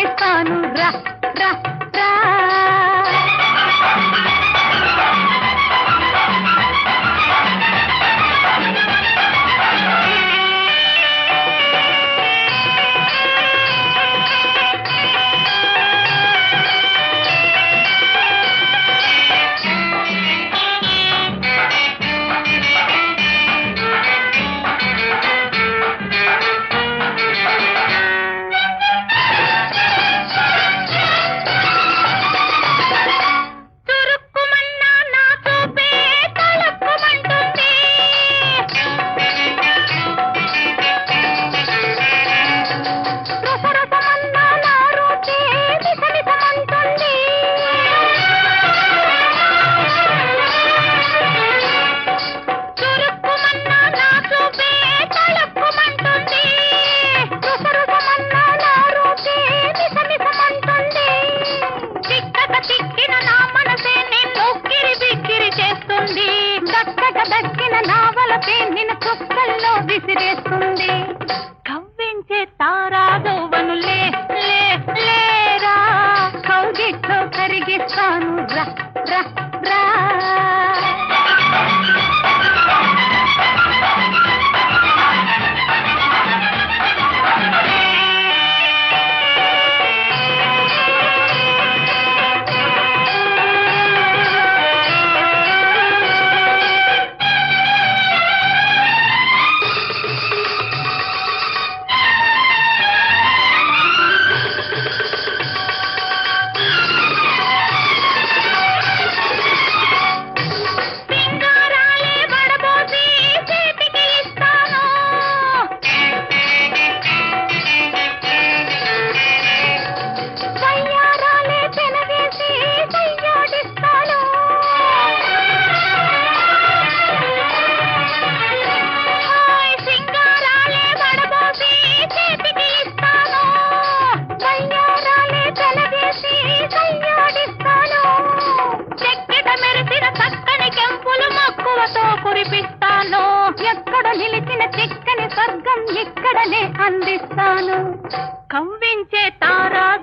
కరిగిస్తాను రా రా రా చురుక్కుమన్నా నా చూపే తళుక్కుమంటుంది రసరసమన్నా నా రూపే విసవిసమంటుంది చురుక్కుమన్నా నా చూపే తళుక్కుమంటుంది రసరసమన్నా నా రూపే విసవిసమంటుంది చిక్కక చిక్కిన నా మనసే నిన్ను ఉక్కిరి బిక్కిరి చేస్తుంది దక్కక దక్కిన నా వలపే నిన్ను చుక్కల్లో విసిరేస్తుంది కవ్వించే తారాదోవను లే లే లేరా కౌగిట్లో కరిగిస్తాను రా రా రా సింగారాలే వడబోసి చేతికి ఇస్తాను సయ్యారాలే పెనవేసి సయ్యాడిస్తాను హాయ్ సింగారాలే వడబోసి చేతికి ఇస్తాను సయ్యారాలే పెనవేసి సయ్యాడిస్తాను చెక్కిట మెరిసిన చక్కని కెంపులు మక్కువతో కురిపిస్తాను ఎక్కడ నిలిచిన చిక్కని స్వర్గం ఇక్కడనే అందిస్తాను కవ్వించే తారా